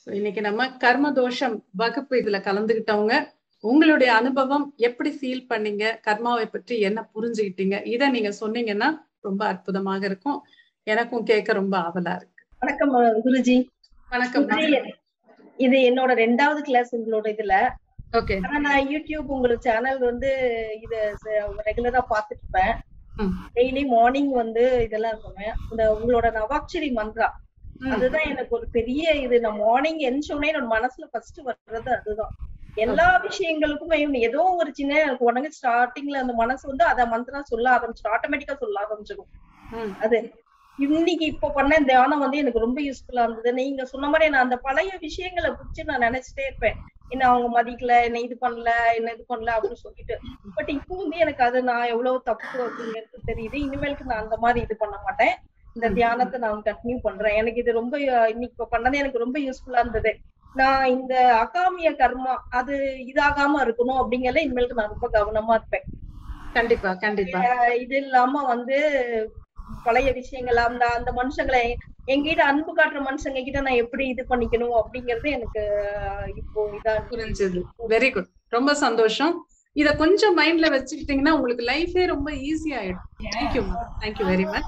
So, இன்னைக்கு நம்ம கர்ம தோஷம் வகுப்பு இதுல கலந்துகிட்டவங்க உங்களுடைய அனுபவம் எப்படி ஃபீல் பண்ணீங்க கர்மாவை பற்றி என்ன புரிஞ்சுக்கிட்டீங்க இத நீங்க சொன்னீங்கன்னா ரொம்ப அற்புதமாக இருக்கும் எனக்கும் கேட்க ரொம்ப ஆவலா இருக்கு வணக்கம் அஹ், குருஜி வணக்கம் இது- இது என்னோட ரெண்டாவது கிளாஸ் உங்களோட இதுல ஓகே ஆனா நான் யூடியூப் உங்களுக்கு சேனல் வந்து இது ரெகுலரா பாத்துட்டு இருப்பேன் ம். டெய்லி மார்னிங் வந்து இதெல்லாம் இருக்குவேன் இந்த உங்களோட நவாக்ஷரி மந்த்ரா அதுதான் எனக்கு ஒரு பெரிய இது நான் மார்னிங் எந்திச்சோடனே என்னோட மனசுல ஃபர்ஸ்ட் வர்றது அதுதான் எல்லா விஷயங்களுக்குமே ஏதோ ஒரு சின்ன எனக்கு உடனே ஸ்டார்டிங்ல அந்த மனசு வந்து அத மந்த்ரா சொல்ல ஆரம்பிச்சிடும் ஆட்டோமேட்டிக்கா சொல்ல ஆரம்பிச்சிடும் அது இன்னைக்கு இப்ப பண்ண தியானம் வந்து எனக்கு ரொம்ப யூஸ்ஃபுல்லா இருந்தது நீங்க சொன்ன மாதிரி நான் அந்த பழைய விஷயங்களை பிடிச்சி நான் நினைச்சிட்டே இருப்பேன் என்ன அவங்க மதிக்கல என்ன இது பண்ணல என்ன இது பண்ணல அப்படின்னு சொல்லிட்டு பட் இப்போ வந்து எனக்கு அது நான் எவ்வளவு தப்பு அப்படிங்கிறது தெரியுது இனிமேலுக்கு நான் அந்த மாதிரி இது பண்ண மாட்டேன் இந்த தியானத்தை நான் கண்டினியூ பண்றேன் எனக்கு இது ரொம்ப அஹ், இன்னைக்கு இப்ப பண்ணது எனக்கு ரொம்ப யூஸ்ஃபுல்லா இருந்தது நான் இந்த அகாமிய கர்மா அது இதாகாம இருக்கணும் அப்படிங்கறத இனிமேலுக்கு நான் ரொம்ப கவனமா இருப்பேன் கண்டிப்பா கண்டிப்பா அஹ் இது இல்லாம வந்து பழைய விஷயங்கள் அந்த அந்த மனுஷங்களை எங்கிட்ட அன்பு காட்டுற மனுஷங்க கிட்ட நான் எப்படி இது பண்ணிக்கணும் அப்படிங்கறது எனக்கு அஹ், இப்போ இதா இருக்கு. புரிஞ்சது வெரி குட் ரொம்ப சந்தோஷம் இத கொஞ்சம் மைண்ட்ல வச்சுக்கிட்டீங்கன்னா உங்களுக்கு லைஃபே ரொம்ப ஈஸி ஆயிடும் தேங்க்யூ தேங்க்யூ வெரி மச்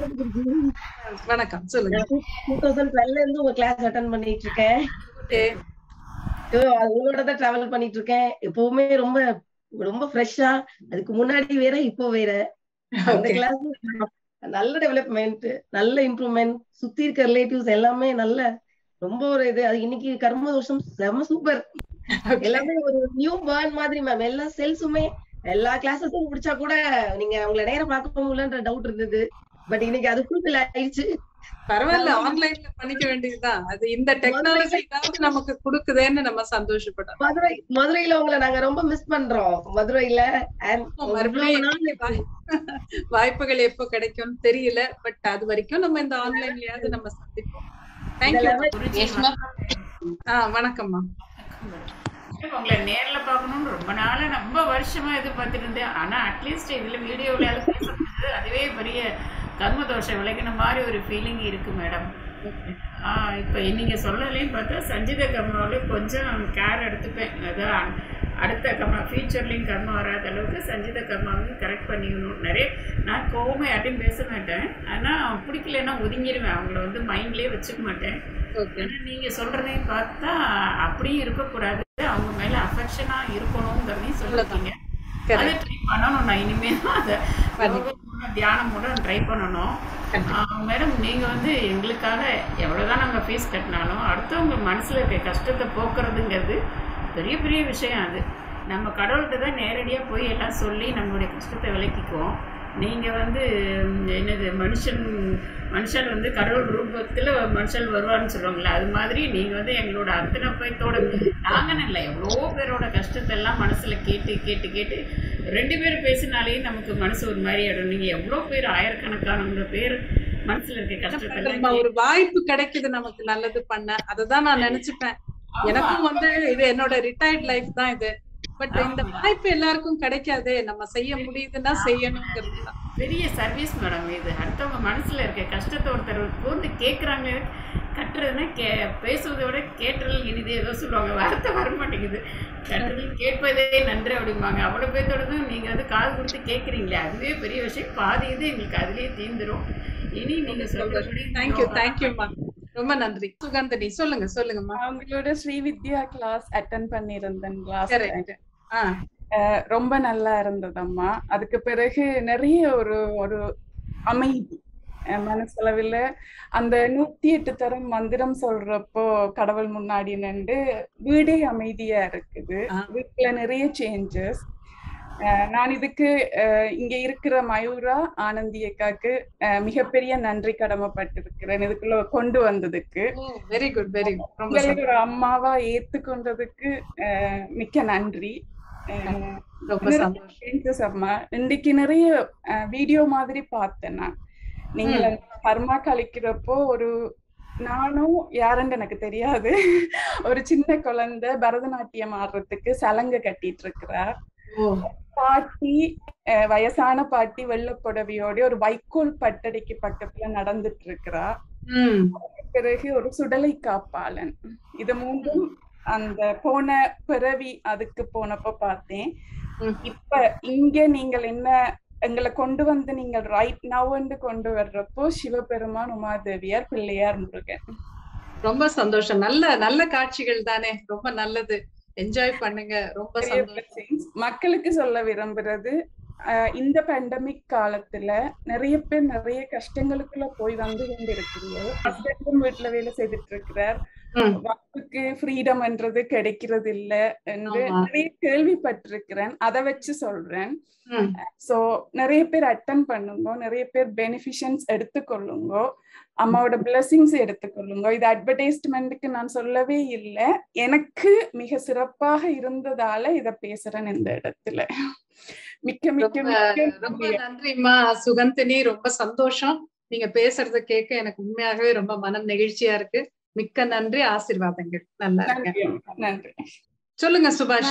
வணக்கம் சொல்லுங்க டூ தௌசண்ட் டுவெல்ல இருந்து உங்க கிளாஸ் அட்டன் பண்ணிட்டு இருக்கேன் Okay. ஐயோ, அது உங்களோட தான் டிராவல் பண்ணிட்டு இருக்கேன் எப்பவுமே ரொம்ப ரொம்ப ஃப்ரெஷ்ஷா அதுக்கு முன்னாடி வேற இப்போ வேற அந்த Okay. கிளாஸ் நல்ல டெவலப்மெண்ட் நல்ல இம்ப்ரூவ்மெண்ட் சுத்தி இருக்க ரிலேட்டிவ்ஸ் எல்லாமே நல்ல ரொம்ப ஒரு இது அது இன்னைக்கு கர்ம தோஷம் செம சூப்பர் Okay. எல்லாமே ஒரு நியூ பேர்ன் மாதிரி மேம் எல்லா செல்ஸுமே எல்லா கிளாஸஸும் முடிச்சா கூட நீங்க அவங்கள நேரம் பார்க்க முடியலன்ற டவுட் இருந்தது பட் இன்னைக்கு அது ஃபுல்ஃபில் ஆயிடுச்சு பரவாயில்ல ஆன்லைன்ல பண்ணிக்க வேண்டியதுதான் அது இந்த டெக்னாலஜி ஏதாவது நமக்கு கொடுக்குதேன்னு நம்ம சந்தோஷப்படலாம் மதுரை மதுரையில உங்களை நாங்க ரொம்ப மிஸ் பண்றோம் மதுரையில and மறுபடியும் இவ்வளவு நாள் வாய்- வாய்ப்புகள் எப்போ கிடைக்கும்னு தெரியல பட் அது வரைக்கும் நம்ம இந்த ஆன்லைன்லயாவது நம்ம சந்திப்போம் தேங்க்யூ ஆஹ் வணக்கம்மா உங்களை நேர்ல பார்க்கணும்னு ரொம்ப நாளா ரொம்ப வருஷமா எதிர்பார்த்துட்டு இருந்தேன் ஆனா அட்லீஸ்ட் இதுல வீடியோல பேச முடிஞ்சது அதுவே பெரிய கர்ம தோஷம் விளைக்கின மாதிரி ஒரு ஃபீலிங் இருக்கு மேடம் ஆஹ் இப்ப நீங்க சொல்லலையும் பார்த்தா சஞ்சித கர்மாவில் கொஞ்சம் கேர் எடுத்துப்பேன் அதான் அடுத்த கர்மா ஃபியூச்சர்லையும் கர்மா வராத அளவுக்கு சஞ்சித கர்மாவையும் கரெக்ட் பண்ணிக்கணும் நிறைய நான் கோவமே யார்ட்டையும் பேச மாட்டேன் ஆனா பிடிக்கலன்னா ஒதுங்கிடுவேன் அவங்கள வந்து மைண்ட்லயே வச்சுக்க மாட்டேன் ஓகே ஆனா நீங்க சொல்றதையும் பார்த்தா அப்படியும் இருக்கக்கூடாது அவங்க மேல அஃபெக்ஷனா இருக்கணுங்கிறதையும் சொல்லிருக்கீங்க அதை ட்ரை பண்ணணும் நான் இனிமே அதை யோகம் கூட, தியானம் கூட ட்ரை பண்ணணும் மேடம் நீங்க வந்து எங்களுக்காக எவ்வளவுதான் நம்ம ஃபீஸ் கட்டினாலும் அடுத்தவங்க மனசுல இருக்க கஷ்டத்தை போக்குறதுங்கிறது பெரிய பெரிய விஷயம் அது நம்ம கடவுள்கிட்ட தான் நேரடியா போய் எல்லாம் சொல்லி நம்மளுடைய கஷ்டத்தை விளக்கிக்குவோம் நீங்க வந்து ம், என்னது மனுஷன் மனுஷன் வந்து கடவுள் ரூபத்துல மனுஷன் வருவான்னு சொல்லுவாங்கல்ல அது மாதிரி நீங்க வந்து எங்களோட அத்தனை பேர்த்தோட நாங்கன்னு இல்லை எவ்வளோ பேரோட கஷ்டத்தை எல்லாம் மனசுல கேட்டு கேட்டு கேட்டு ரெண்டு பேரும் பேசினாலே நமக்கு மனசு ஒரு மாதிரி ஆயிடும் நீங்க எவ்வளோ பேர் ஆயிரக்கணக்கான பேர் மனசுல இருக்க கஷ்டத்தை எல்லாம் நம்ம ஒரு வாய்ப்பு கிடைக்குது நமக்கு நல்லது பண்ண அததான் நான் நினைச்சுப்பேன் எனக்கும் வந்து இது என்னோட ரிட்டையர்ட் லைஃப் தான் இது பட் இந்த வாய்ப்பு எல்லாருக்கும் கிடைக்காதே நம்ம செய்ய முடியுதுன்னா செய்யணுங்கிறது தான் பெரிய சர்வீஸ் மேடம் இது அடுத்தவங்க மனசுல இருக்க கஷ்டத்தை ஒருத்தர் கூர்ந்து கேட்குறாங்க கட்டுறதுன்னா கே பேசுவதை விட கேட்டல் இனிது ஏதோ சொல்லுவாங்க வார்த்தை வர மாட்டேங்குது கட்டுறதும் கேட்பதே நன்றி அப்படிம்பாங்க அவ்வளோ பேர்த்தோடதும் நீங்கள் வந்து காது கொடுத்து கேட்குறீங்களே அதுவே பெரிய விஷயம் பாதி இது எங்களுக்கு அதுலேயே தீர்ந்துரும் இனி நீங்கள் சொல்றபடி தேங்க்யூ தேங்க்யூம்மா ரொம்ப நன்றி சுகந்தனி சொல்லுங்க சொல்லுங்கம்மா அவங்களோட ஸ்ரீவித்யா கிளாஸ் அட்டன் பண்ணியிருந்தேன் கிளாஸ் கரெக்ட் ஆ ரொம்ப நல்லா இருந்ததம்மா அதுக்கு பிறகு நிறைய ஒரு ஒரு அமைதி அஹ் மனசளவில் அந்த நூத்தி எட்டு தரம் மந்திரம் சொல்றப்போ கடவுள் முன்னாடி நின்று வீடே அமைதியா இருக்குது ஆ. வீட்டுல நிறைய சேஞ்சஸ் நான் இதுக்கு அஹ், இங்க இருக்கிற மயூரா ஆனந்தி அக்காக்கு அஹ், மிகப்பெரிய நன்றி கடமைப்பட்டிருக்கிறேன் இதுக்குள்ள கொண்டு வந்ததுக்கு வெரி குட் வெரி குட் ரொம்ப உங்களை ஒரு அம்மாவா ஏத்துக்கொண்டதுக்கு அஹ், மிக்க நன்றி அஹ், ரொம்ப நிறைய சந்தோஷம் changes அம்மா இன்னைக்கு நிறைய வீடியோ மாதிரி பார்த்தேன் நான் நீங்க கர்மா கழிக்கிறப்போ ஒரு நானும் யாருன்னு எனக்கு தெரியாது ஒரு சின்ன குழந்தை பரதநாட்டியம் ஆடுறதுக்கு சலங்கை கட்டிட்டு இருக்கிறா ஓ பாட்டி அஹ், வயசான பாட்டி வெள்ளை புடவையோட ஒரு வைக்கோல் பட்டடைக்கு பக்கத்துல நடந்துட்டு இருக்கிறா ம் பிறகு ஒரு சுடலை காப்பாளன் இது மூன்றும் அந்த போன பிறவி அதுக்கு போனப்ப பார்த்தேன் இப்ப இங்க நீங்கள் என்ன எங்களை கொண்டு வந்து நீங்கள் ரைட் நவ் கொண்டு வர்றப்போ சிவபெருமான் உமாதேவியார் பிள்ளையார் முருகன் ரொம்ப சந்தோஷம் நல்ல நல்ல காட்சிகள் தானே ரொம்ப நல்லது என்ஜாய் பண்ணுங்க ரொம்ப சந்தோஷம் மக்களுக்கு சொல்ல விரும்புறது இந்த பேண்டமிக் காலத்துல நிறைய பேர் நிறைய கஷ்டங்களுக்குள்ள போய் வந்து கொண்டு இருக்கிறீங்க ஹஸ்பண்டும் வீட்டுல வேலை செய்துட்டு இருக்கிறார் வாக்குக்கு ஃப்ரீடம்ன்றது கிடைக்கிறது இல்ல என்று நிறைய கேள்விப்பட்டிருக்கிறேன் அதை வச்சு சொல்றேன் சோ நிறைய பேர் அட்டன் பண்ணுங்க நிறைய பேர் பெனிஃபிஷன்ஸ் எடுத்துக்கொள்ளுங்க அம்மாவோட பிளஸிங்ஸ் எடுத்துக்கொள்ளுங்க இது அட்வர்டைஸ்மெண்ட்டுக்கு நான் சொல்லவே இல்லை எனக்கு மிக சிறப்பாக இருந்ததால இத பேசுறேன் இந்த இடத்துல மிக்க மிக்க ரொம்ப நன்றிம்மா சுகந்தினி ரொம்ப சந்தோஷம் நீங்க பேசுறத கேட்க எனக்கு உண்மையாகவே ரொம்ப மனம் நெகிழ்ச்சியா இருக்கு மிக்க நன்றி ஆசிர்வாதங்கள் நல்லா நன்றி சொல்லுங்க சுபாஷ்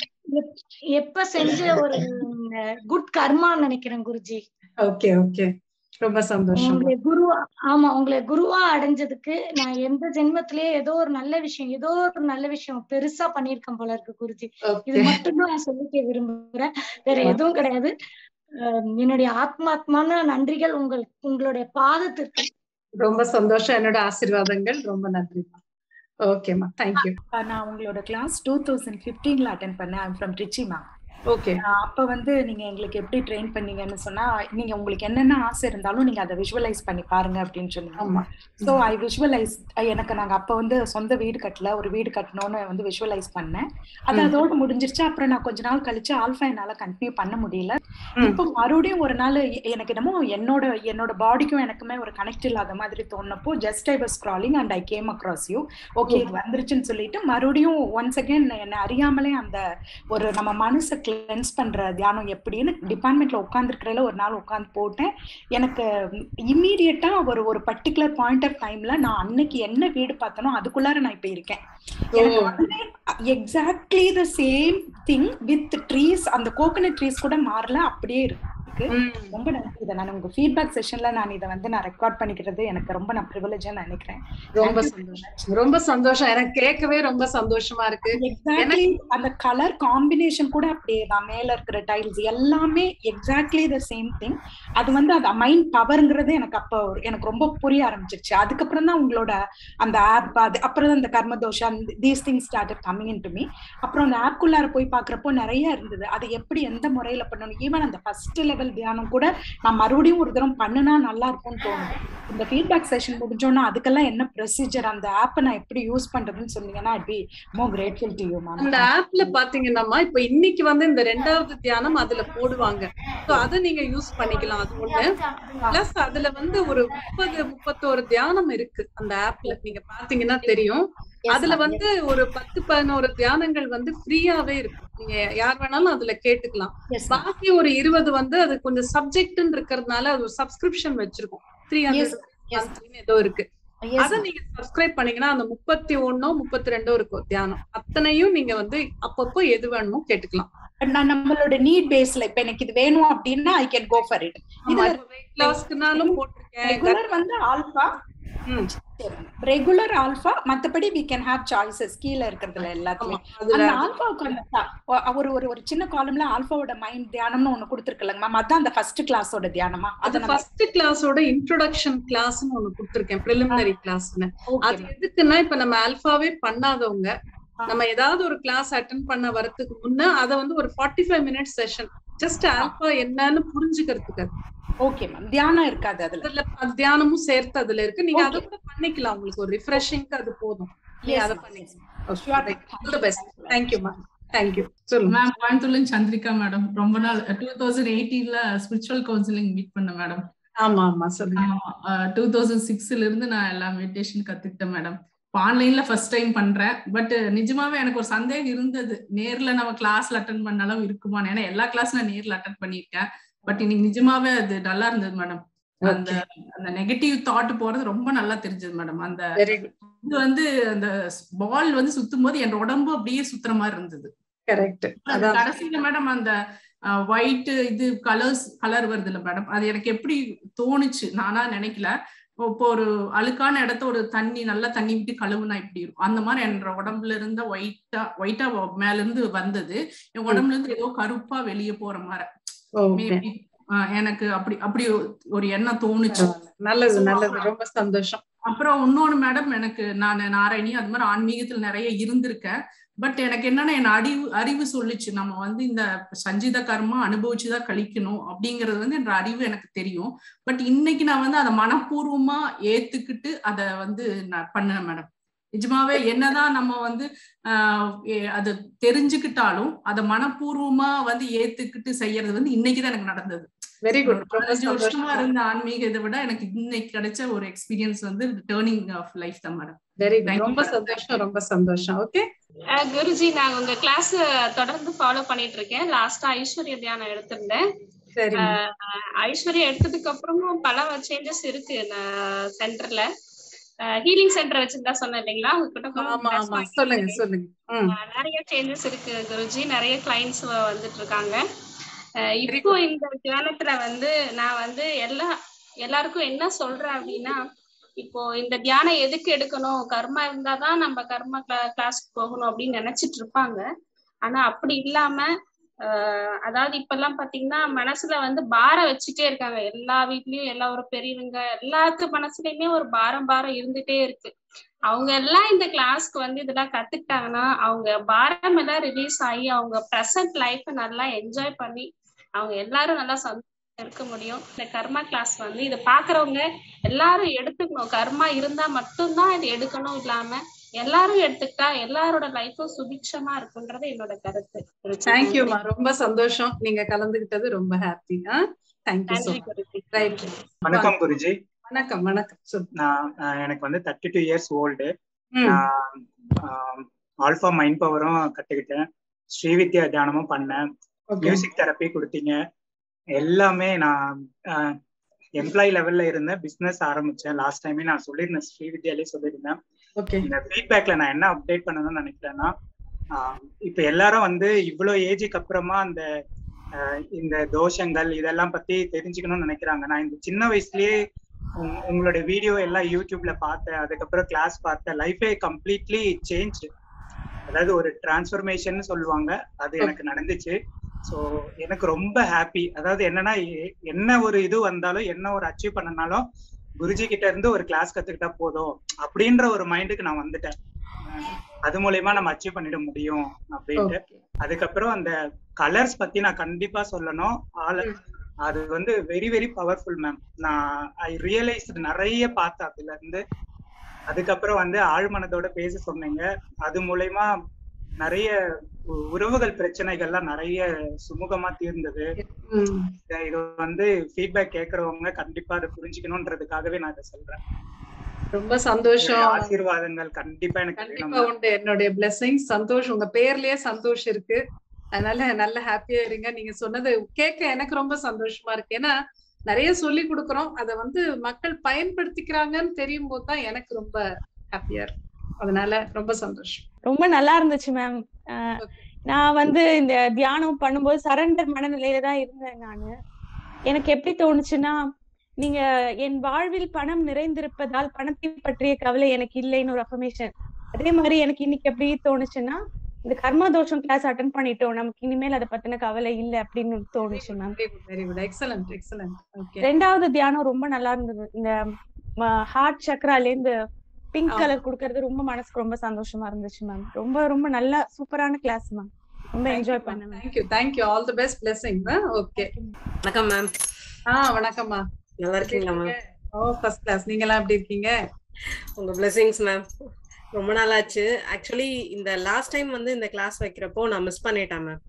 எப்ப செஞ்ச ஒரு குட் கர்மான்னு நினைக்கிறேன் குருஜி ஓகே ஓகே ரொம்ப சந்தோஷம் உங்களை குருவா ஆமா உங்களை குருவா அடைஞ்சதுக்கு நான் எந்த ஜென்மத்திலேயே ஏதோ ஒரு நல்ல விஷயம் ஏதோ ஒரு நல்ல விஷயம் பெருசா பண்ணிருக்கேன் போல இருக்கு குருஜி இது மட்டும்தான் நான் சொல்லிக்க விரும்புறேன் வேற எதுவும் கிடையாது என்னுடைய ஆத்மாத்மான நன்றிகள் உங்கள் உங்களுடைய பாதத்திற்கு ரொம்ப சந்தோஷம் என்னோட ஆசீர்வாதங்கள் ரொம்ப நன்றிமா ஓகேம்மா தேங்க்யூ நான் உங்களோட கிளாஸ் டூ தௌசண்ட் ஃபிஃப்டீன்ல அட்டன் பண்ணேன் ஐம் ஃப்ரம் ட்ரிச்சிமா ஓகே அப்ப வந்து நீங்க எங்களுக்கு எப்படி ட்ரெயின் பண்ணீங்கன்னு சொன்னா நீங்க உங்களுக்கு என்னென்ன ஆசை இருந்தாலும் நீங்க அதை விஷுவலைஸ் பண்ணி பாருங்க அப்படின்னு சொன்னீங்க ஸோ ஐ விஷுவலைஸ் எனக்கு நாங்க அப்ப வந்து சொந்த வீடு கட்டல ஒரு வீடு கட்டணும்னு வந்து விஷுவலைஸ் பண்ணேன் அது அதோட முடிஞ்சிருச்சு அப்புறம் நான் கொஞ்ச நாள் கழிச்சு ஆல்ஃபா என்னால கண்டினியூ பண்ண முடியல இப்போ மறுபடியும் ஒரு நாள் எனக்கு என்னமோ என்னோட என்னோட பாடிக்கும் எனக்குமே ஒரு கனெக்ட் இல்லாத மாதிரி தோணுனப்போ just I was scrolling and I came across you okay இது வந்துருச்சுன்னு சொல்லிட்டு மறுபடியும் ஒன்ஸ் அகேன் என்னை அறியாமலே அந்த ஒரு நம்ம மனசை கிளென்ஸ் பண்ற தியானம் எப்படின்னு டிபார்ட்மெண்ட்ல உட்காந்துருக்கிறதுல ஒரு நாள் உட்காந்து போட்டேன் எனக்கு இம்மீடியட்டா ஒரு ஒரு பர்டிகுலர் பாயிண்ட் ஆஃப் டைம்ல நான் அன்னைக்கு என்ன வீடு பார்த்தனோ அதுக்குள்ளார நான் இப்ப இருக்கேன் exactly the same thing with trees அந்த கோகனட் ட்ரீஸ் கூட மாறல அப்படியே இருக்கு ரொம்ப நன்றி இதை நான் உங்க ஃபீட்பேக் செஷன்ல நான் இதை வந்து நான் ரெக்கார்ட் பண்ணிக்கிறது எனக்கு ரொம்ப நான் ப்ரிவிலேஜா நினைக்கிறேன் ரொம்ப சந்தோஷம் ரொம்ப சந்தோஷம் எனக்கு கேட்கவே ரொம்ப சந்தோஷமா இருக்கு எக்ஸாக்ட்லி அந்த கலர் காம்பினேஷன் கூட அப்படியே தான் மேல இருக்கிற டைல்ஸ் எல்லாமே எக்ஸாக்ட்லி த சேம் திங் அது வந்து அது மைண்ட் பவர்ங்கிறது எனக்கு அப்போ எனக்கு ரொம்ப புரிய ஆரம்பிச்சிருச்சு அதுக்கப்புறம் தான் உங்களோட அந்த ஆப் அது அப்புறம் அந்த கர்மதோஷா these things start coming in to me அப்புறம் அந்த ஆப்குள்ளார போய் பாக்குறப்போ நிறைய இருந்தது அது எப்படி எந்த முறையில பண்ணணும் ஈவன் அந்த ஃபர்ஸ்ட் லெவல் லெவல் தியானம் கூட நான் மறுபடியும் ஒரு தரம் பண்ணுனா நல்லா இருக்கும்னு தோணுது இந்த ஃபீட்பேக் செஷன் முடிஞ்சோன்னா அதுக்கெல்லாம் என்ன ப்ரொசீஜர் அந்த ஆப்பை நான் எப்படி யூஸ் பண்றதுன்னு சொன்னீங்கன்னா it be more grateful to you ma'am அந்த ஆப்ல பாத்தீங்கன்னா இப்ப இன்னைக்கு வந்து இந்த ரெண்டாவது தியானம் அதுல போடுவாங்க சோ அதை நீங்க யூஸ் பண்ணிக்கலாம் அது ஒண்ணு பிளஸ் அதுல வந்து ஒரு முப்பது முப்பத்தோரு தியானம் இருக்கு அந்த ஆப்ல நீங்க பாத்தீங்கன்னா தெரியும் அதுல வந்து ஒரு பத்து பதினோரு தியானங்கள் வந்து ஃப்ரீயாவே இருக்கும் நீங்க யார் வேணாலும் அதுல கேட்டுக்கலாம் பாக்கி ஒரு இருபது வந்து அது கொஞ்சம் சப்ஜெக்ட்னு இருக்கிறதுனால அது ஒரு சப்ஸ்கிரிப்ஷன் வச்சிருக்கோம் த்ரீ ஹண்ட்ரட் ஏதோ இருக்கு அத நீங்க சப்ஸ்கிரைப் பண்ணீங்கன்னா அந்த முப்பத்தி ஒன்னோ முப்பத்தி ரெண்டோ இருக்கும் தியானம் அத்தனையும் நீங்க வந்து அப்பப்போ எது வேணுமோ கேட்டுக்கலாம் நான் நம்மளோட நீட் பேஸ்ல இப்ப எனக்கு இது வேணும் அப்படின்னா I can go for it இதுல வெயிட் லாஸ்க்குனாலும் போட்டிருக்கேன் ரெகுலர் வந்து ஆல்பா ரெகுலர் ஆல்பா மத்தபடி வி கேன் ஹேவ் சாய்ஸஸ் கீழ இருக்கிறதுல எல்லாத்துலயும் அந்த ஆல்பாவுக்கு ஒரு ஒரு ஒரு சின்ன காலம்ல ஆல்பாவோட மைண்ட் தியானம்னு ஒண்ணு கொடுத்துருக்கலங்க மேம் அதான் அந்த ஃபர்ஸ்ட் கிளாஸோட தியானமா அது ஃபர்ஸ்ட் கிளாஸோட இன்ட்ரோடக்ஷன் கிளாஸ்னு ஒண்ணு கொடுத்துருக்கேன் பிரிலிமினரி கிளாஸ்னு அது எதுக்குன்னா இப்ப நம்ம ஆல்பாவே பண்ணாதவங்க நம்ம ஏதாவது ஒரு கிளாஸ் அட்டன் பண்ண வரதுக்கு முன்ன அத வந்து ஒரு forty five minutes session just alpha என்னன்னு புரிஞ்சுக்கிறதுக்கு ஓகே மேம் தியானம் இருக்காது அதுல அதுல அது தியானமும் சேர்த்து அதுல இருக்கு நீங்க அதை கூட பண்ணிக்கலாம் உங்களுக்கு ஒரு ரிஃப்ரெஷிங்க்கு அது போதும் நீங்க அதை பண்ணிக்கலாம் பெஸ்ட் தேங்க்யூ மேம் தேங்க்யூ சொல்லுங்க மேம் கோயம்புத்தூர்ல சந்திரிகா மேடம் ரொம்ப நாள் டூ தௌசண்ட் எயிட்டீன்ல ஸ்பிரிச்சுவல் கவுன்சிலிங் மீட் பண்ண மேடம் ஆமா ஆமா சொல்லுங்க டூ தௌசண்ட் சிக்ஸ்ல இருந்து நான் எல்லா மெடிடேஷன் கத்துக்கிட்டேன் மேடம் ஆன்லைன்ல ஃபர்ஸ்ட் டைம் பண்றேன் பட் நிஜமாவே எனக்கு ஒரு சந்தேகம் இருந்தது நேர்ல நம்ம கிளாஸ்ல அட்டன் பண்ண அளவு இருக்குமான்னு ஏன்னா எல்லா கிளாஸ் நான் நேர்ல அட்டன் பண்ணியிருக்கேன் பட் இன்னைக்கு நிஜமாவே அது நல்லா இருந்தது மேடம் அந்த அந்த நெகட்டிவ் தாட் போறது ரொம்ப நல்லா தெரிஞ்சது மேடம் அந்த இது வந்து அந்த பால் வந்து சுத்தும் போது என் உடம்பு அப்படியே சுத்துற மாதிரி இருந்தது கரெக்ட் கடைசியில மேடம் அந்த ஒயிட் இது கலர்ஸ் கலர் வருது இல்ல மேடம் அது எனக்கு எப்படி தோணுச்சு நானா நினைக்கல இப்போ ஒரு அழுக்கான இடத்த ஒரு தண்ணி நல்லா தண்ணி விட்டு கழுவுனா இப்படி இருக்கும் அந்த மாதிரி என்ற உடம்புல இருந்த ஒயிட்டா ஒயிட்டா மேல இருந்து வந்தது என் உடம்புல இருந்து ஏதோ கருப்பா வெளியே போற மாதிரி மேபி எனக்கு அப்படி அப்படி ஒரு எண்ணம் தோணுச்சு நல்லது நல்லது ரொம்ப சந்தோஷம் அப்புறம் இன்னொன்னு மேடம் எனக்கு நான் நாராயணி அது மாதிரி ஆன்மீகத்தில் நிறைய இருந்திருக்கேன் பட் எனக்கு என்னன்னா என் அறிவு அறிவு சொல்லிச்சு நம்ம வந்து இந்த சஞ்சித கர்மா அனுபவிச்சுதான் கழிக்கணும் அப்படிங்கிறது வந்து என்ற அறிவு எனக்கு தெரியும் பட் இன்னைக்கு நான் வந்து அதை மனப்பூர்வமா ஏத்துக்கிட்டு அதை வந்து நான் பண்ணேன் மேடம் நிஜமாவே என்னதான் நம்ம வந்து ஆஹ் அது தெரிஞ்சுக்கிட்டாலும் அதை மனப்பூர்வமா வந்து ஏத்துக்கிட்டு செய்யறது வந்து இன்னைக்குதான் எனக்கு நடந்தது வெரி குட் பதினஞ்சு வருஷமா இருந்த ஆன்மீக இதை விட எனக்கு இன்னைக்கு கிடைச்ச ஒரு எக்ஸ்பீரியன்ஸ் வந்து டேர்னிங் ஆஃப் லைஃப் தான் மேடம் வெரி குட் ரொம்ப சந்தோஷம் ரொம்ப சந்தோஷம் ஓகே குருஜி நான் உங்க கிளாஸ் தொடர்ந்து ஃபாலோ பண்ணிட்டு இருக்கேன் லாஸ்டா ஐஸ்வர்ய தியானம் எடுத்திருந்தேன் ஐஸ்வர்யா எடுத்ததுக்கு அப்புறமும் பல சேஞ்சஸ் இருக்கு சென்டர்ல ஹீலிங் சென்டர் வச்சிருந்தா சொன்னேன் இல்லைங்களா உங்ககிட்ட சொல்லுங்க சொல்லுங்க நிறைய சேஞ்சஸ் இருக்கு குருஜி நிறைய கிளைண்ட்ஸ் வந்துட்டு இருக்காங்க இப்போ இந்த தியானத்துல வந்து நான் வந்து எல்லா எல்லாருக்கும் என்ன சொல்றேன் அப்படின்னா இப்போ இந்த தியானம் எதுக்கு எடுக்கணும் கர்மா இருந்தாதான் நம்ம கர்மா கிளாஸ்க்கு போகணும் அப்படின்னு நினைச்சிட்டு இருப்பாங்க ஆனா அப்படி இல்லாம ஆஹ் அதாவது இப்ப எல்லாம் பாத்தீங்கன்னா மனசுல வந்து பாரம் வச்சுட்டே இருக்காங்க எல்லா வீட்லயும் எல்லா ஒரு பெரியவங்க எல்லாத்து மனசுலயுமே ஒரு பாரம் பாரம் இருந்துட்டே இருக்கு அவங்க எல்லாம் இந்த கிளாஸ்க்கு வந்து இதெல்லாம் கத்துக்கிட்டாங்கன்னா அவங்க பாரம் எல்லாம் ரிலீஸ் ஆகி அவங்க ப்ரெசன்ட் லைஃப் நல்லா என்ஜாய் பண்ணி அவங்க எல்லாரும் நல்லா சந்தோஷம் இருக்க முடியும் இந்த கர்மா கிளாஸ் வந்து இதை பாக்குறவங்க எல்லாரும் எடுத்துக்கணும் கர்மா இருந்தா மட்டும்தான் இது எடுக்கணும் இல்லாம எல்லாரும் எடுத்துக்கிட்டா எல்லாரோட லைஃபும் சுபிக்ஷமா இருக்குன்றது என்னோட கருத்து தேங்க்யூமா ரொம்ப சந்தோஷம் நீங்க கலந்துகிட்டது ரொம்ப ஹாப்பி தேங்க்யூ ரைட் வணக்கம் குருஜி வணக்கம் வணக்கம் நான் எனக்கு வந்து thirty two years old alpha mind பவரும் கத்துக்கிட்டேன் ஸ்ரீவித்யா தியானமும் பண்ணேன் மியூசிக் தெரப்பி கொடுத்தீங்க எல்லாமே நான் எம்ப்ளாயி லெவல்ல இருந்தேன் பிசினஸ் ஆரம்பிச்சேன் லாஸ்ட் டைமே நான் சொல்லியிருந்தேன் ஸ்ரீவித்யாலே சொல்லியிருந்தேன் இந்த ஃபீட்பேக்ல நான் என்ன அப்டேட் பண்ணணும்னு நினைக்கிறேன்னா இப்ப எல்லாரும் வந்து இவ்வளவு ஏஜுக்கு அப்புறமா அந்த இந்த தோஷங்கள் இதெல்லாம் பத்தி தெரிஞ்சுக்கணும்னு நினைக்கிறாங்க நான் இந்த சின்ன வயசுலயே உங்களோட வீடியோ எல்லாம் யூடியூப்ல பார்த்தேன் அதுக்கப்புறம் கிளாஸ் பார்த்தேன் லைஃபே கம்ப்ளீட்லி சேஞ்ச் அதாவது ஒரு டிரான்ஸ்ஃபர்மேஷன் சொல்லுவாங்க அது எனக்கு நடந்துச்சு ஸோ எனக்கு ரொம்ப ஹாப்பி அதாவது என்னன்னா என்ன ஒரு இது வந்தாலும் என்ன ஒரு அச்சீவ் பண்ணனாலும் குருஜி கிட்ட இருந்து ஒரு கிளாஸ் கத்துக்கிட்டா போதும் அப்படின்ற ஒரு மைண்டுக்கு நான் வந்துட்டேன் அது மூலயமா நம்ம அச்சீவ் பண்ணிட முடியும் அப்படின்ட்டு அதுக்கப்புறம் அந்த கலர்ஸ் பத்தி நான் கண்டிப்பா சொல்லணும் ஆள் அது வந்து வெரி வெரி பவர்ஃபுல் மேம் நான் ஐ ரியலைஸ் நிறைய பார்த்தேன் அதுல இருந்து அதுக்கப்புறம் வந்து ஆழ்மனதோட பேச சொன்னீங்க அது மூலயமா நிறைய உறவுகள் பிரச்சனைகள்லாம் நிறைய சுமூகமா தீர்ந்தது இது வந்து ஃபீட்பேக் கேட்கறவங்க கண்டிப்பா அதை புரிஞ்சுக்கணும்ன்றதுக்காகவே நான் இதை சொல்றேன் ரொம்ப சந்தோஷம் ஆசீர்வாதங்கள் கண்டிப்பா எனக்கு கண்டிப்பா உண்டு என்னுடைய பிளெஸிங் சந்தோஷம் உங்க பேர்லயே சந்தோஷம் இருக்கு அதனால நல்ல ஹாப்பியா இருங்க நீங்க சொன்னது கேட்க எனக்கு ரொம்ப சந்தோஷமா இருக்கு ஏன்னா நிறைய சொல்லி கொடுக்குறோம் அதை வந்து மக்கள் பயன்படுத்திக்கிறாங்கன்னு தெரியும் போது தான் எனக்கு ரொம்ப ஹாப்பியா இருக்கு அதனால ரொம்ப சந்தோஷம் ரொம்ப நல்லா இருந்துச்சு மேம் நான் வந்து இந்த தியானம் பண்ணும்போது சரண்டர் மனநிலையில தான் இருந்தேன் நானு எனக்கு எப்படி தோணுச்சுன்னா நீங்க என் வாழ்வில் பணம் நிறைந்திருப்பதால் பணத்தை பற்றிய கவலை எனக்கு இல்லைன்னு ஒரு அஃபர்மேஷன் அதே மாதிரி எனக்கு இன்னைக்கு எப்படி தோணுச்சுன்னா இந்த கர்மா தோஷம் கிளாஸ் அட்டன் பண்ணிட்டோம் நமக்கு இனிமேல் அதை பத்தின கவலை இல்ல அப்படின்னு தோணுச்சு ma'am very good excellent excellent ரெண்டாவது தியானம் ரொம்ப நல்லா இருந்தது இந்த ஹார்ட் சக்கரால இருந்து பிங்க் கலர் குடுக்கறது ரொம்ப மனசுக்கு ரொம்ப சந்தோஷமா இருந்துச்சு மேம் ரொம்ப ரொம்ப நல்ல சூப்பரான கிளாஸ் மேம் ரொம்ப என்ஜாய் பண்ணேன் thank you thank you all the best blessing okay வணக்கம் மேம் ஆ வணக்கம்மா நல்லா இருக்கீங்களா மேம் ஓ ஃபர்ஸ்ட் கிளாஸ் நீங்க எல்லாம் எப்படி இருக்கீங்க உங்க பிளெஸிங்ஸ் மேம் ரொம்ப நாளாச்சு ஆக்சுவலி இந்த லாஸ்ட் டைம் வந்து இந்த கிளாஸ் வைக்கிறப்போ நான் மிஸ் பண்ணிட்டேன் மேம்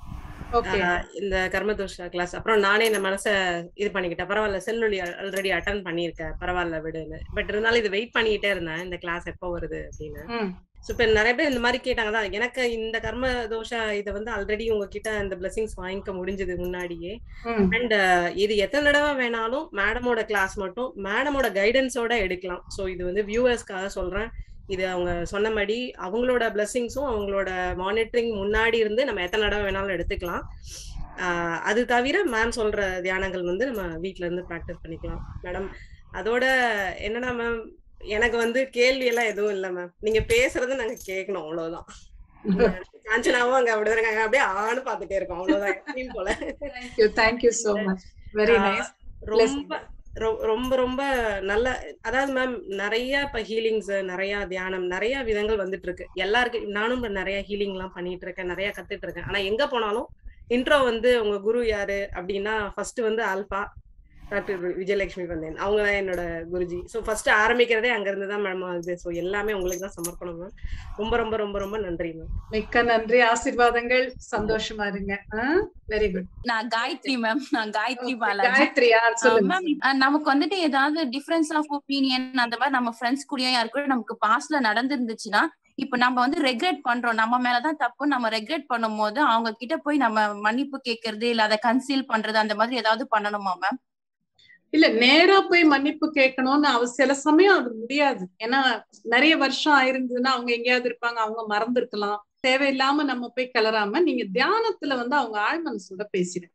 இந்த கர்மதோஷ கிளாஸ் அப்புறம் நானே இந்த மனசை இது பண்ணிக்கிட்டேன் பரவாயில்ல செல்லொலி ஆல்ரெடி அட்டன் பண்ணியிருக்கேன் பரவாயில்ல விடுன்னு பட் இருந்தாலும் இது வெயிட் பண்ணிக்கிட்டே இருந்தேன் இந்த கிளாஸ் எப்போ வருது அப்படின்னு ஸோ இப்போ நிறைய பேர் இந்த மாதிரி கேட்டாங்க தான் எனக்கு இந்த கர்ம தோஷ இதை வந்து ஆல்ரெடி உங்ககிட்ட இந்த பிளெஸிங்ஸ் வாங்கிக்க முடிஞ்சது முன்னாடியே அண்ட் இது எத்தனை தடவை வேணாலும் மேடமோட கிளாஸ் மட்டும் மேடமோட கைடன்ஸோட எடுக்கலாம் ஸோ இது வந்து வியூவர்ஸ்க்காக சொல்றேன் இது அவங்க சொன்னபடி அவங்களோட பிளெஸிங்ஸும் அவங்களோட மானிட்டரிங் முன்னாடி இருந்து நம்ம எத்தனை தடவை வேணாலும் எடுத்துக்கலாம் அது தவிர மேம் சொல்ற தியானங்கள் வந்து நம்ம வீட்ல இருந்து ப்ராக்டிஸ் பண்ணிக்கலாம் மேடம் அதோட என்னன்னா மேம் எனக்கு வந்து கேள்வி எல்லாம் எதுவும் இல்ல மேம் நீங்க பேசுறது நாங்க கேட்கணும் அவ்வளவுதான் காஞ்சனாவும் அங்க அப்படிதான் இருக்காங்க அப்படியே ஆணு பாத்துட்டே இருக்கோம் அவ்வளவுதான் எப்பயும் போல thank you thank you so much very nice ரொம்ப ரொ- ரொம்ப ரொம்ப நல்ல அதாவது மேம் நிறைய இப்ப ஹீலிங்ஸ் நிறைய தியானம் நிறைய விதங்கள் வந்துட்டு இருக்கு எல்லாருக்கும் நானும் இப்ப நிறைய ஹீலிங் எல்லாம் பண்ணிட்டு இருக்கேன் நிறைய கத்துட்டு இருக்கேன் ஆனா எங்க போனாலும் இன்ட்ரோ வந்து உங்க குரு யாரு அப்படின்னா ஃபர்ஸ்ட் வந்து ஆல்பா டாக்டர் விஜயலட்சுமி வந்தேன் அவங்க தான் என்னோட குருஜி ஸோ ஃபர்ஸ்ட் ஆரம்பிக்கிறதே அங்க இருந்து தான் மேம் ஆகுது ஸோ எல்லாமே உங்களுக்கு தான் சமர்ப்பணம் மேம் ரொம்ப ரொம்ப ரொம்ப ரொம்ப நன்றி மேம் மிக்க நன்றி ஆசீர்வாதங்கள் சந்தோஷமா இருங்க வெரி குட் நான் காயத்ரி மேம் நான் காயத்ரி பாலாஜி காயத்ரி சொல்லுங்க மேம் நமக்கு வந்துட்டு ஏதாவது டிஃபரன்ஸ் ஆஃப் ஒப்பீனியன் அந்த மாதிரி நம்ம ஃப்ரெண்ட்ஸ் கூடயும் யாருக்கும் நமக்கு பாஸ்ட்ல நடந்திருந்துச்சுன்னா இப்ப நம்ம வந்து ரெக்ரெட் பண்றோம் நம்ம மேலதான் தப்பு நம்ம ரெக்ரெட் பண்ணும் போது அவங்க கிட்ட போய் நம்ம மன்னிப்பு கேட்கறது இல்ல அதை கன்சீல் பண்றது அந்த மாதிரி ஏதாவது பண்ணணுமா மேம் இல்ல நேரா போய் மன்னிப்பு கேட்கணும்னு அவ சில சமயம் அது முடியாது ஏன்னா நிறைய வருஷம் ஆயிருந்ததுன்னா அவங்க எங்கேயாவது இருப்பாங்க அவங்க மறந்துருக்கலாம் தேவையில்லாம நம்ம போய் கிளறாம நீங்க தியானத்துல வந்து அவங்க ஆழ்மனசோட பேசிடுங்க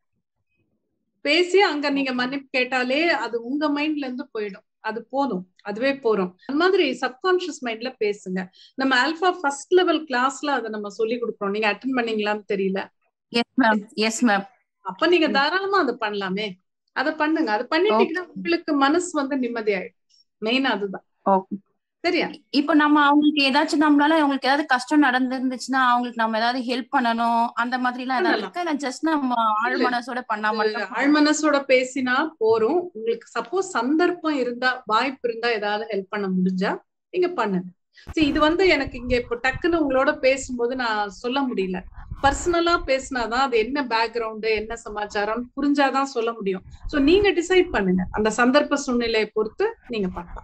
பேசி அங்க நீங்க மன்னிப்பு கேட்டாலே அது உங்க மைண்ட்ல இருந்து போயிடும் அது போதும் அதுவே போறோம் அந்த மாதிரி சப்கான்சியஸ் மைண்ட்ல பேசுங்க நம்ம ஆல்பா ஃபர்ஸ்ட் லெவல் கிளாஸ்ல அதை நம்ம சொல்லி கொடுக்குறோம் நீங்க அட்டன் பண்ணீங்களான்னு தெரியல எஸ் மேம் எஸ் மேம் அப்ப நீங்க தாராளமா அதை பண்ணலாமே அதை பண்ணுங்க அது பண்ணிட்டீங்கன்னா உங்களுக்கு மனசு வந்து நிம்மதியாயிடும் மெயின் அதுதான் சரியா இப்போ நம்ம அவங்களுக்கு ஏதாச்சும் நம்மளால அவங்களுக்கு ஏதாவது கஷ்டம் நடந்திருந்துச்சுன்னா அவங்களுக்கு நம்ம ஏதாவது ஹெல்ப் பண்ணணும் அந்த மாதிரி எல்லாம் ஏதாவது இருக்கா இல்ல ஜஸ்ட் நம்ம ஆழ் மனசோட பண்ணா மட்டும் ஆழ்மனசோட பேசினா போறோம் உங்களுக்கு சப்போஸ் சந்தர்ப்பம் இருந்தா வாய்ப்பு இருந்தா ஏதாவது ஹெல்ப் பண்ண முடிஞ்சா நீங்க பண்ணுங்க சரி இது வந்து எனக்கு இங்க இப்போ டக்குன்னு உங்களோட பேசும்போது நான் சொல்ல முடியல பர்சனலா பேசினாதான் அது என்ன பேக்ரவுண்டு என்ன சமாச்சாரம் புரிஞ்சாதான் சொல்ல முடியும் சோ நீங்க டிசைட் பண்ணுங்க அந்த சந்தர்ப்ப சூழ்நிலையை பொறுத்து நீங்க பண்ணலாம்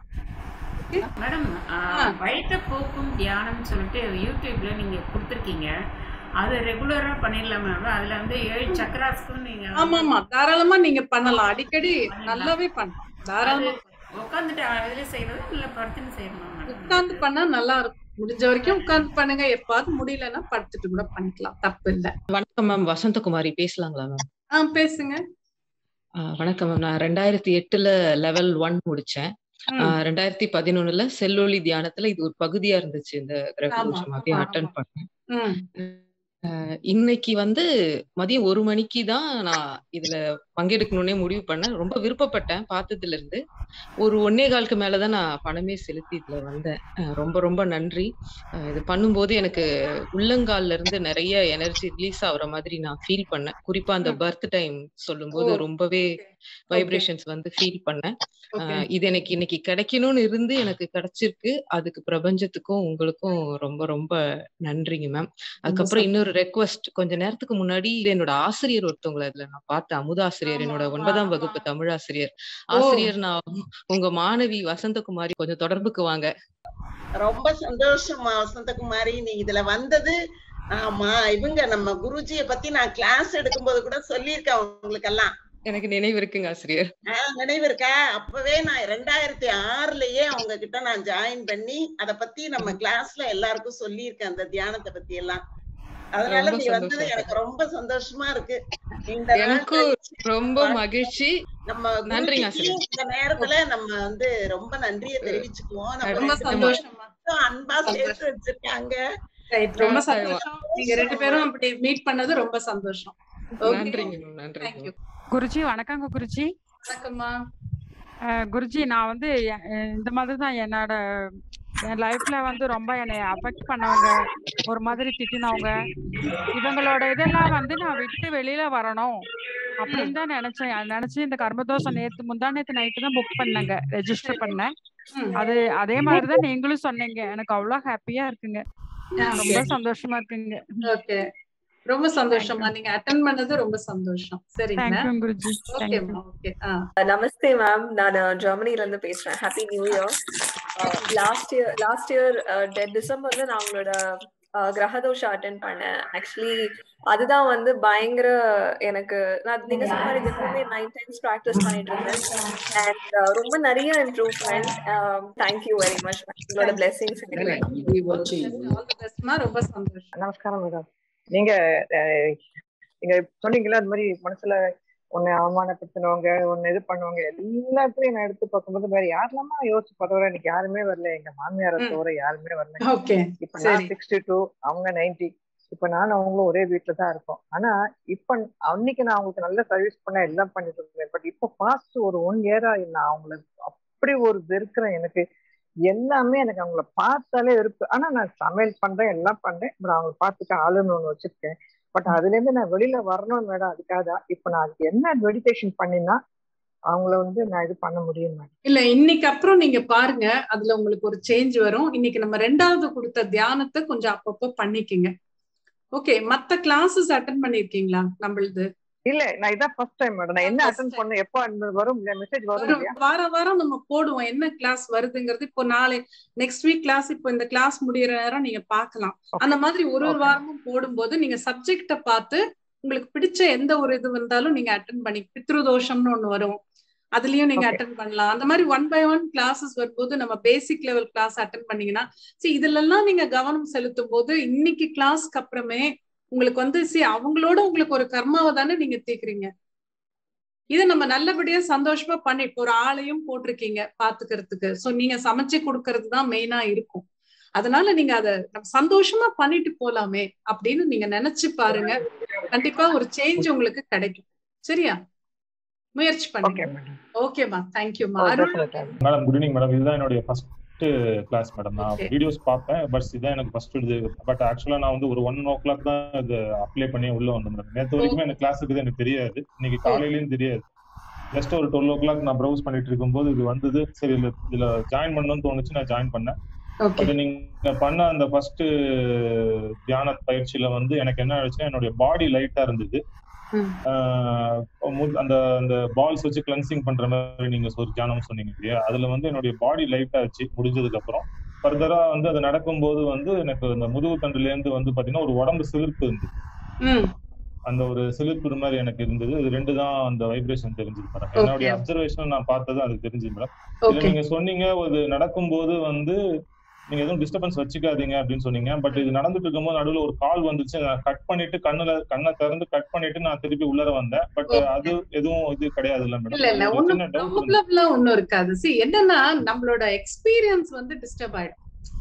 மேடம் வயிற்ற போக்கும் தியானம் சொல்லிட்டு யூடியூப்ல நீங்க கொடுத்துருக்கீங்க அது ரெகுலரா பண்ணிடலாம் மேடம் அதுல வந்து ஏழு சக்கராஸ்க்கும் நீங்க ஆமா ஆமா தாராளமா நீங்க பண்ணலாம் அடிக்கடி நல்லாவே பண்ணலாம் தாராளமா உட்காந்துட்டு இதுல செய்யறது இல்ல படுத்துன்னு செய்யணும் உட்கார்ந்து பண்ணா நல்லா இருக்கும் முடிஞ்ச வரைக்கும் உட்கார்ந்து பண்ணுங்க எப்பாவது முடியலன்னா படுத்துட்டு கூட பண்ணிக்கலாம் தப்பு இல்ல வணக்கம் மேம் வசந்தகுமாரி பேசலாங்களா மேம் ஆஹ் பேசுங்க வணக்கம் மேம் நான் ரெண்டாயிரத்தி எட்டுல லெவல் ஒன் முடிச்சேன் ரெண்டாயிரத்தி பதினொன்னுல செல்லொலி தியானத்துல இது ஒரு பகுதியா இருந்துச்சு இந்த கிரகதோஷம் அதையும் அட்டன் பண்ணேன் இன்னைக்கு வந்து மதியம் ஒரு மணிக்கு தான் நான் இதுல பங்கெடுக்கணும்னே முடிவு பண்ணேன் ரொம்ப விருப்பப்பட்டேன் பார்த்ததுல இருந்து ஒரு ஒன்னே காலுக்கு மேலதான் நான் பணமே செலுத்தி இதுல வந்தேன் ரொம்ப ரொம்ப நன்றி இது பண்ணும்போது எனக்கு உள்ளங்கால்ல இருந்து நிறைய எனர்ஜி ரிலீஸ் ஆகுற மாதிரி நான் ஃபீல் பண்ணேன் குறிப்பா அந்த பர்த் டைம் சொல்லும்போது ரொம்பவே வைப்ரேஷன்ஸ் வந்து ஃபீல் பண்ணேன் இது எனக்கு இன்னைக்கு கிடைக்கணும்னு இருந்து எனக்கு கிடைச்சிருக்கு அதுக்கு பிரபஞ்சத்துக்கும் உங்களுக்கும் ரொம்ப ரொம்ப நன்றிங்க மேம் அதுக்கப்புறம் இன்னொரு ரெக்வஸ்ட் கொஞ்ச நேரத்துக்கு முன்னாடி என்னோட ஆசிரியர் ஒருத்தவங்களை இதுல நான் பார்த்தேன் அமுதாசிரியர் என்னோட ஒன்பதாம் வகுப்பு தமிழ் ஆசிரியர் ஆசிரியர் நான் உங்க மாணவி வசந்தகுமாரி கொஞ்சம் தொடர்புக்கு வாங்க ரொம்ப சந்தோஷமா வசந்தகுமாரி நீ இதுல வந்தது ஆமா இவங்க நம்ம குருஜிய பத்தி நான் கிளாஸ் எடுக்கும்போது கூட சொல்லியிருக்கேன் உங்களுக்கு எல்லாம் எனக்கு நினைவு இருக்குங்க ஆசிரியர் நினைவு இருக்கா அப்பவே நான் ரெண்டாயிரத்தி ஆறுலயே அவங்க கிட்ட நான் ஜாயின் பண்ணி அத பத்தி நம்ம கிளாஸ்ல எல்லாருக்கும் சொல்லியிருக்கேன் அந்த தியானத்தை பத்தி எல்லாம் அதனால நீ வந்தது எனக்கு ரொம்ப சந்தோஷமா இருக்கு இந்த எனக்கு ரொம்ப மகிழ்ச்சி நம்ம நன்றிங்க இந்த நேரத்துல நம்ம வந்து ரொம்ப நன்றியை தெரிவிச்சுக்குவோம் ரொம்ப சந்தோஷமா அன்பா சேர்த்து வச்சிருக்காங்க ரொம்ப சந்தோஷம் நீங்க ரெண்டு பேரும் அப்படி மீட் பண்ணது ரொம்ப சந்தோஷம் நன்றிங்க நன்றி குருஜி வணக்கங்க குருஜி வணக்கம்மா குருஜி நான் வந்து இந்த மாதிரி தான் என்னோட என் லைஃப்ல வந்து ரொம்ப என்னை அஃபெக்ட் பண்ணவங்க ஒரு மாதிரி திட்டினவங்க இவங்களோட இதெல்லாம் வந்து நான் விட்டு வெளியில வரணும் அப்படின்னு தான் நினைச்சேன் நினைச்சு இந்த கர்மதோஷம் நேத்து முந்தா நேத்து நைட்டு தான் புக் பண்ணேங்க ரெஜிஸ்டர் பண்ணேன் அது அதே மாதிரிதான் நீங்களும் சொன்னீங்க எனக்கு அவ்வளவு ஹாப்பியா இருக்குங்க ரொம்ப சந்தோஷமா இருக்குங்க ஓகே ரொம்ப சந்தோஷமா நீங்க அட்டன் பண்ணது ரொம்ப சந்தோஷம் சரிங்களா ஓகே நமஸ்தே மேம் நான் ஜெர்மனில இருந்து பேசுறேன் happy new year last year last year டிசம்பர்ல நான் உங்களோட கிரகதோஷம் அட்டன் பண்ணேன் ஆக்சுவலி அதுதான் வந்து பயங்கர எனக்கு நான் நீங்க சொன்ன மாதிரி தினமே நைன் டைம்ஸ் ப்ராக்டிஸ் பண்ணிட்டு இருந்தேன் அண்ட் ரொம்ப நிறைய இம்ப்ரூவ்மெண்ட் தேங்க்யூ வெரி மச் உங்களோட பிளெஸிங்ஸ் ரொம்ப சந்தோஷம் நமஸ்காரம் மேடம் நீங்க நீங்க சொன்னீங்களா அந்த மாதிரி மனசுல உன்னை அவமானப்படுத்தினவங்க உன்னை இது பண்ணுவாங்க எல்லாத்தையும் நான் எடுத்து பார்க்கும்போது வேற யாரெல்லாமா யோசிச்சு பார்த்தவரை எனக்கு யாருமே வரல எங்க மாமியாரை தவிர யாருமே வரல ஓகே இப்ப நான் சிக்ஸ்டி டூ அவங்க நைன்டி இப்ப நானும் அவங்களும் ஒரே வீட்டுல தான் இருக்கோம் ஆனா இப்ப அன்னைக்கு நான் அவங்களுக்கு நல்ல சர்வீஸ் பண்ண எல்லாம் பண்ணிட்டு இருந்தேன் பட் இப்ப பாஸ்ட் ஒரு ஒன் இயரா நான் அவங்கள அப்படி ஒரு வெறுக்கிறேன் எனக்கு எல்லாமே எனக்கு அவங்கள பார்த்தாலே வெறுப்பு ஆனா நான் சமையல் பண்றேன் எல்லாம் பண்றேன் பட் அவங்கள பார்த்துக்க ஆளுன்னு ஒண்ணு வச்சிருக்கேன் பட் அதுல இருந்து நான் வெளியில வரணும் மேடம் அதுக்காக தான் இப்ப நான் அதுக்கு என்ன மெடிடேஷன் பண்ணினா அவங்கள வந்து நான் இது பண்ண முடியும் மேடம் இல்ல இன்னைக்கு அப்புறம் நீங்க பாருங்க அதுல உங்களுக்கு ஒரு சேஞ்ச் வரும் இன்னைக்கு நம்ம ரெண்டாவது கொடுத்த தியானத்தை கொஞ்சம் அப்பப்போ பண்ணிக்கங்க ஓகே மத்த கிளாஸஸ் அட்டன் பண்ணிருக்கீங்களா நம்மளது இல்ல நான் இதான் ஃபர்ஸ்ட் டைம் மேடம் நான் என்ன அட்டன் பண்ண எப்போ வரும் மெசேஜ் வரும் இல்லையா வார வாரம் நம்ம போடுவோம் என்ன கிளாஸ் வருதுங்கிறது இப்போ நாளை நெக்ஸ்ட் வீக் கிளாஸ் இப்போ இந்த கிளாஸ் முடியற நேரம் நீங்க பார்க்கலாம் அந்த மாதிரி ஒரு ஒரு வாரமும் போடும்போது நீங்க சப்ஜெக்ட பார்த்து உங்களுக்கு பிடிச்ச எந்த ஒரு இது வந்தாலும் நீங்க அட்டன் பண்ணி பித்ருதோஷம்னு ஒண்ணு வரும் அதுலயும் நீங்க அட்டன் பண்ணலாம் அந்த மாதிரி ஒன் பை ஒன் கிளாஸஸ் வரும்போது நம்ம பேசிக் லெவல் கிளாஸ் அட்டன் பண்ணீங்கன்னா சி இதுல எல்லாம் நீங்க கவனம் செலுத்தும் போது இன்னைக்கு கிளாஸ்க்கு அப்புறமே உங்களுக்கு வந்து சி அவங்களோட உங்களுக்கு ஒரு கர்மாவை தானே நீங்க தீக்குறீங்க இதை நம்ம நல்லபடியா சந்தோஷமா பண்ணி இப்போ ஒரு ஆளையும் போட்டிருக்கீங்க பாத்துக்கிறதுக்கு சோ நீங்க சமைச்சு கொடுக்கறது தான் மெயினா இருக்கும் அதனால நீங்க அத நம்ம சந்தோஷமா பண்ணிட்டு போலாமே அப்படின்னு நீங்க நினைச்சு பாருங்க கண்டிப்பா ஒரு சேஞ்ச் உங்களுக்கு கிடைக்கும் சரியா முயற்சி பண்ணுங்க ஓகேமா தேங்க்யூமா Arul madam good evening madam இதுதான் என்னுடைய ஃபர்ஸ்ட் கிளாஸ் மேடம் நான் வீடியோஸ் பார்ப்பேன் பட் இதுதான் எனக்கு ஃபர்ஸ்ட் இது பட் ஆக்சுவலா நான் வந்து ஒரு ஒன் ஓ கிளாக் தான் இது அப்ளை பண்ணி உள்ள வந்தேன் மேடம் நேற்று வரைக்கும் எனக்கு கிளாஸ் இருக்குது எனக்கு தெரியாது இன்னைக்கு காலையிலயும் தெரியாது ஜஸ்ட் ஒரு டுவெல் ஓ கிளாக் நான் ப்ரௌஸ் பண்ணிட்டு இருக்கும்போது இது வந்தது சரி இதுல இதுல ஜாயின் பண்ணணும்னு தோணுச்சு நான் ஜாயின் பண்ணேன் பட் நீங்க பண்ண அந்த ஃபர்ஸ்ட் தியான பயிற்சியில வந்து எனக்கு என்ன ஆச்சுன்னா என்னுடைய பாடி லைட்டா இருந்தது அந்த அந்த பால்ஸ் வச்சு கிளன்சிங் பண்ற மாதிரி நீங்க ஒரு தியானம் சொன்னீங்க இல்லையா அதுல வந்து என்னுடைய பாடி லைட் ஆச்சு முடிஞ்சதுக்கு அப்புறம் ஃபர்தரா வந்து அது நடக்கும்போது வந்து எனக்கு இந்த முதுகு தண்டுல இருந்து வந்து பாத்தீங்கன்னா ஒரு உடம்பு சிலிர்ப்பு இருந்தது அந்த ஒரு சிலிர்ப்பு மாதிரி எனக்கு இருந்தது இது ரெண்டு தான் அந்த வைப்ரேஷன் தெரிஞ்சது மேடம் என்னுடைய அப்சர்வேஷன் நான் பார்த்தது அது தெரிஞ்சது மேடம் இதுல நீங்க சொன்னீங்க ஒரு நடக்கும்போது வந்து நீங்க எதுவும் டிஸ்டர்பன்ஸ் வச்சுக்காதீங்க அப்படின்னு சொன்னீங்க பட் இது நடந்துட்டு இருக்கும்போது நடுவில் ஒரு கால் வந்துச்சு நான் கட் பண்ணிட்டு கண்ணுல கண்ணை திறந்து கட் பண்ணிட்டு நான் திருப்பி உள்ளர வந்தேன் பட் அது எதுவும் இது கிடையாது இல்ல மேடம் இல்ல இல்ல ஒண்ணும் ப்ராப்ளம்லாம் ஒண்ணும் இருக்காது சி என்னன்னா நம்மளோட எக்ஸ்பீரியன்ஸ் வந்து டிஸ்டர்ப் ஆயிடும்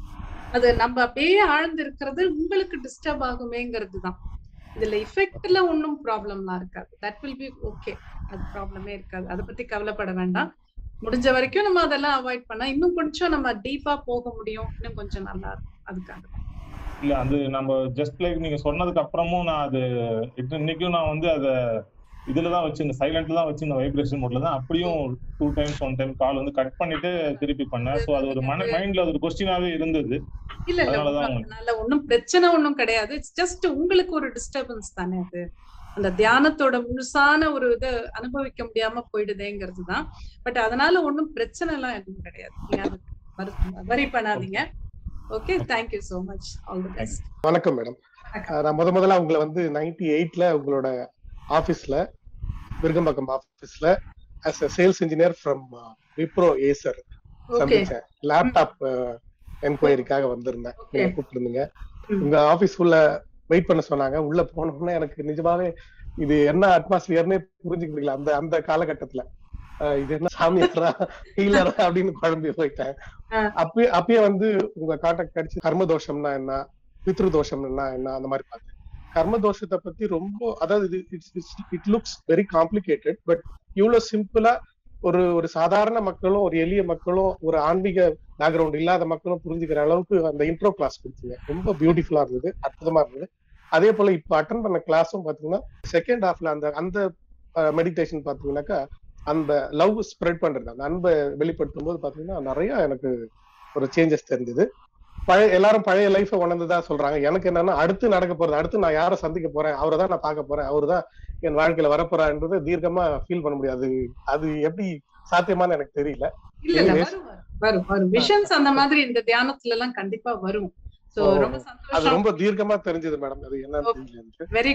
அது நம்ம அப்படியே ஆழ்ந்து இருக்கிறது உங்களுக்கு டிஸ்டர்ப் ஆகுமேங்கிறது தான் இதுல இஃபெக்ட்ல ஒன்றும் ப்ராப்ளம்லாம் இருக்காது தட் வில் பி ஓகே அது ப்ராப்ளமே இருக்காது அதை பத்தி கவலைப்பட வேண்டாம் முடிஞ்ச வரைக்கும் நம்ம அதெல்லாம் அவாய்ட் பண்ணா இன்னும் கொஞ்சம் நம்ம டீப்பா போக முடியும் இன்னும் கொஞ்சம் நல்லா இருக்கும் அதுக்காக இல்ல அது நம்ம ஜஸ்ட் லைக் நீங்க சொன்னதுக்கு அப்புறமும் நான் அது இன்னைக்கும் நான் வந்து அத இதுல தான் வச்சு இந்த சைலண்ட்ல தான் வச்சு இந்த வைப்ரேஷன் மோட்ல தான் அப்படியும் two times one time call வந்து கட் பண்ணிட்டு திருப்பி பண்ணேன் ஸோ அது ஒரு மன மைண்ட்ல அது ஒரு கொஸ்டினாவே இருந்தது இல்ல இல்ல அதனால ஒன்றும் பிரச்சனை ஒன்றும் கிடையாது இட்ஸ் ஜஸ்ட் உங்களுக்கு ஒரு டிஸ்டர்பன்ஸ் தானே அது அந்த தியானத்தோட முழுசான ஒரு இதை அனுபவிக்க முடியாம போயிடுதேங்கிறது தான் பட் அதனால ஒன்றும் பிரச்சனை எல்லாம் எதுவும் கிடையாது வரி பண்ணாதீங்க okay thank you so much all the best வணக்கம் மேடம் நான் முத முதல்ல உங்களை வந்து நைன்டி எயிட்ல உங்களோட ஆபீஸ்ல விருகம்பாக்கம் ஆபீஸ்ல as a sales engineer from Wipro Acer சந்திச்சேன் லேப்டாப் என்கொயரிக்காக வந்திருந்தேன் நீங்க கூப்பிட்டுருந்தீங்க உங்க ஆபீஸ் உள்ள வெயிட் பண்ண சொன்னாங்க உள்ள போனோம்னா எனக்கு நிஜமாவே இது என்ன அட்மாஸ்பியர்னே புரிஞ்சுக்கிறீங்களா அந்த அந்த காலகட்டத்துல இது என்ன சாமியாரா ஹீலரா அப்படின்னு குழம்பி போயிட்டேன் அப்பயே அப்பயே வந்து உங்க கான்டாக்ட் அடிச்சு கர்ம தோஷம்னா என்ன பித்ரு தோஷம்னா என்ன அந்த மாதிரி பார்த்தேன் கர்ம தோஷத்தை பத்தி ரொம்ப அதாவது it looks very complicated but இவ்வளவு சிம்பிளா ஒரு ஒரு சாதாரண மக்களும் ஒரு எளிய மக்களும் ஒரு ஆன்மீக பேக்ரவுண்ட் இல்லாத மக்களும் புரிஞ்சுக்கிற அளவுக்கு அந்த இன்ட்ரோ கிளாஸ் கொடுத்தீங்க ரொம்ப பியூட்டிஃபுல்லா இருந்தது அற்புதமா இருந்தது அதே போல இப்ப அட்டன் பண்ண கிளாஸும் பாத்தீங்கன்னா செகண்ட் ஹாஃப்ல அந்த அந்த மெடிடேஷன் பாத்தீங்கன்னாக்கா அந்த லவ் ஸ்ப்ரெட் பண்றது அந்த அன்பை வெளிப்படுத்தும் போது பாத்தீங்கன்னா நிறைய எனக்கு ஒரு சேஞ்சஸ் தெரிஞ்சது பழைய எல்லாரும் பழைய லைஃபை உணர்ந்துதான் சொல்றாங்க எனக்கு என்னன்னா அடுத்து நடக்க போறது அடுத்து நான் யாரை சந்திக்க போறேன் அவரை தான் நான் பார்க்க போறேன் அவரு தான் என் வாழ்க்கையில வரப்போறான்றது தீர்க்கமா ஃபீல் பண்ண முடியாது அது எப்படி சாத்தியமானு எனக்கு தெரியல இல்ல இல்ல வரும் வரும் வரும் விஷன்ஸ் அந்த மாதிரி இந்த தியானத்துல எல்லாம் கண்டிப்பா வரும் சோ ரொம்ப அது ரொம்ப தீர்க்கமா தெரிஞ்சது மேடம் அது என்னன்னு தெரியல very good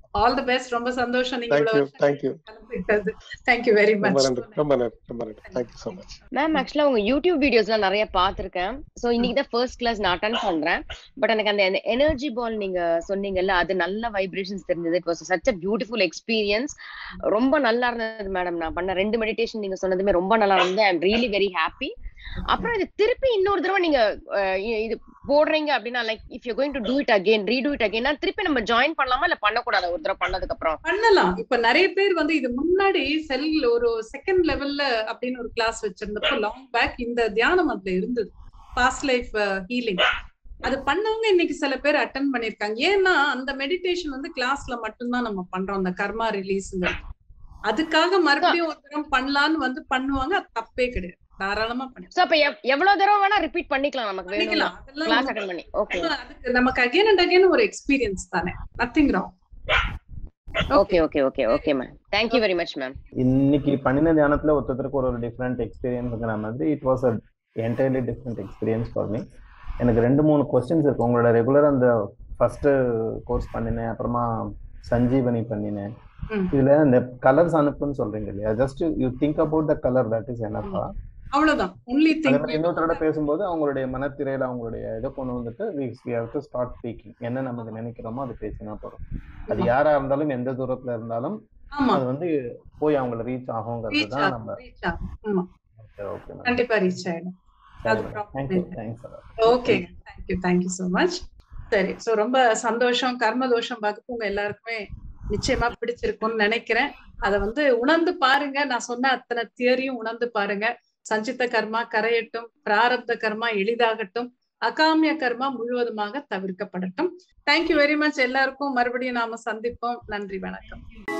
all the best ரொம்ப சந்தோஷம் நீங்க தேங்க்யூ தேங்க்யூ கலந்துக்கிட்டது தேங்க்யூ வெரி ரொம்ப மச் நன்றி ரொம்ப நன்றி ரொம்ப நன்றி தேங்க்யூ ஸோ மச் மேம் ஆக்சுவலா உங்க யூடியூப் வீடியோஸ்லாம் நிறைய பார்த்திருக்கேன் சோ இன்னைக்கு தான் ஃபர்ஸ்ட் கிளாஸ் நான் அட்டன் பண்றேன் பட் எனக்கு அந்த எனர்ஜி பால் நீங்க சொன்னீங்கல்ல அது நல்ல வைப்ரேஷன்ஸ் தெரிஞ்சது it was such a beautiful experience ரொம்ப நல்லா இருந்தது மேடம் நான் பண்ண ரெண்டு மெடிடேஷன் நீங்க சொன்னதுமே ரொம்ப நல்லா இருந்தது I am really very happy அப்புறம் இது திருப்பி இன்னொரு தடவை நீங்க அஹ், இ- இது போடுறீங்க அப்படின்னா like if you going to do it again redo it again திருப்பி நம்ம ஜாயின் பண்ணலாமா இல்ல பண்ணக்கூடாது ஒரு தடவை பண்ணதுக்கு அப்புறம் பண்ணலாம் இப்ப நிறைய பேர் வந்து இது முன்னாடி செல் ஒரு செகண்ட் லெவல்ல அப்படின்னு ஒரு கிளாஸ் வச்சிருந்தப்போ லாங் பேக் இந்த தியானம் அதுல இருந்தது பாஸ்ட் லைஃப் ஹீலிங் அது பண்ணவங்க இன்னைக்கு சில பேர் அட்டன் பண்ணிருக்காங்க ஏன்னா அந்த மெடிடேஷன் வந்து கிளாஸ்ல மட்டும்தான் நம்ம பண்றோம் அந்த கர்மா ரிலீஸ்ங்க அதுக்காக மறுபடியும் ஒரு தரம் பண்ணலான்னு வந்து பண்ணுவாங்க அது தப்பே கிடையாது தாராளமா பண்ணி சோ அப்ப எவ்- எவ்வளவு தடவை வேணா ரிப்பீட் பண்ணிக்கலாம் நமக்கு வேணும்னா பண்ணிக்கலாம். அதெல்லாம் கிளாஸ் ஒண்ணும் அட்டன் பண்ணி ஓகே அதுக்கு நமக்கு அகைன் அண்ட் அகைன் ஒரு எக்ஸ்பீரியன்ஸ் தானே nothing wrong okay okay okay okay ma'am thank you very much ma'am இன்னைக்கு பண்ணின தியானத்துல ஒருத்தருக்கு ஒரு ஒரு டிஃப்ரெண்ட் எக்ஸ்பீரியன்ஸ்ங்கிற மாதிரி it was a entirely different experience for me எனக்கு ரெண்டு மூணு கொஸ்டின்ஸ் இருக்கு உங்களோட ரெகுலர் அந்த ஃபர்ஸ்ட் கோர்ஸ் பண்ணினேன் அப்புறமா சஞ்சீவனி பண்ணினேன் ம். இதுல இந்த கலர்ஸ் அனுப்புன்னு சொல்றீங்க இல்லையா just you think about the colour that is என்னப்பா அவ்வளவுதான் ஒன்லி அதே திங்க் மாதிரி இன்னொருத்தரோட பேசும்போது அவங்களுடைய மனத்திரையில அவங்களுடைய இதை கொண்டு வந்துட்டு we have to start speaking என்ன நமக்கு நினைக்கிறோமோ அது பேசினா போதும் அது யாரா இருந்தாலும் எந்த தூரத்துல இருந்தாலும் ஆமா. அது வந்து போய் அவங்கள ரீச் ஆகுங்கிறது ரீச் தான் ஆகும் நம்ம ரீச் ஆகும் ஆமா ஓகே ஓகே கண்டிப்பா ரீச் ஆயிடும் அது thank you thanks okay thank you thank you so much சரி சோ ரொம்ப சந்தோஷம் கர்ம தோஷம் வகுப்பு உங்க எல்லாருக்குமே நிச்சயமா பிடிச்சிருக்கும்னு நினைக்கிறேன் அத வந்து உணர்ந்து பாருங்க நான் சொன்ன அத்தனை தியரியும் உணர்ந்து பாருங்க சஞ்சித்த கர்மா கரையட்டும் பிராரப்த கர்மா எளிதாகட்டும் அகாமிய கர்மா முழுவதுமாக தவிர்க்கப்படட்டும் தேங்க்யூ வெரி மச் எல்லாருக்கும் மறுபடியும் நாம சந்திப்போம் நன்றி வணக்கம்